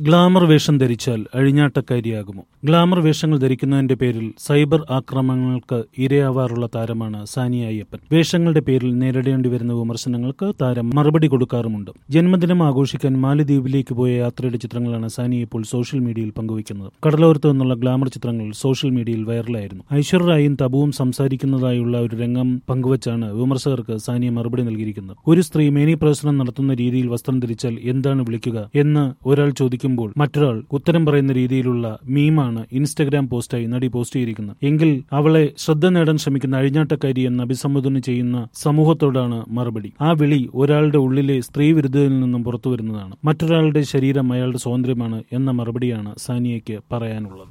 glamour വേഷം ധരിച്ചാൽ അഴിഞ്ഞാട്ടക്കാരിയാകുമോ glamour വേഷങ്ങൾ ധരിക്കുന്നതിന്റെ പേരിൽ സൈബർ ആക്രമണങ്ങൾക്ക് ഇരയാവാറുള്ള താരമാണ് സാനിയ അയ്യപ്പൻ വേഷങ്ങളുടെ പേരിൽ നേരിടേണ്ടി വരുന്ന വിമർശനങ്ങൾക്ക് താരം മറുപടി കൊടുക്കാറുമുണ്ട് ജന്മദിനം ആഘോഷിക്കാൻ മാലിദ്വീപിലേക്ക് പോയ യാത്രയുടെ ചിത്രങ്ങളാണ് സാനിയ ഇപ്പോൾ സോഷ്യൽ മീഡിയയിൽ പങ്കുവയ്ക്കുന്നത് കടലോരത്ത് നിന്നുള്ള ഗ്ലാമർ ചിത്രങ്ങൾ സോഷ്യൽ മീഡിയയിൽ വൈറലായിരുന്നു ഐശ്വര്യറായും തബുവും സംസാരിക്കുന്നതായുള്ള ഒരു രംഗം പങ്കുവച്ചാണ് വിമർശകർക്ക് സാനിയ മറുപടി നൽകിയിരിക്കുന്നത് ഒരു സ്ത്രീ മേനി പ്രദർശനം നടത്തുന്ന രീതിയിൽ വസ്ത്രം ധരിച്ചാൽ എന്താണ് വിളിക്കുക എന്ന് ഒരാൾ ചോദിക്കുമ്പോൾ മറ്റൊരാൾ ഉത്തരം പറയുന്ന രീതിയിലുള്ള മീമാണ് ഇൻസ്റ്റഗ്രാം പോസ്റ്റായി നടി പോസ്റ്റ് ചെയ്തിരിക്കുന്നത് എങ്കിൽ അവളെ ശ്രദ്ധ നേടാൻ ശ്രമിക്കുന്ന അഴിഞ്ഞാട്ടക്കാരി എന്ന് അഭിസംബോധന ചെയ്യുന്ന സമൂഹത്തോടാണ് മറുപടി ആ വിളി ഒരാളുടെ ഉള്ളിലെ സ്ത്രീ വിരുദ്ധതയിൽ നിന്നും പുറത്തു വരുന്നതാണ് മറ്റൊരാളുടെ ശരീരം അയാളുടെ സ്വാതന്ത്ര്യമാണ് എന്ന മറുപടിയാണ് സാനിയയ്ക്ക് പറയാനുള്ളത്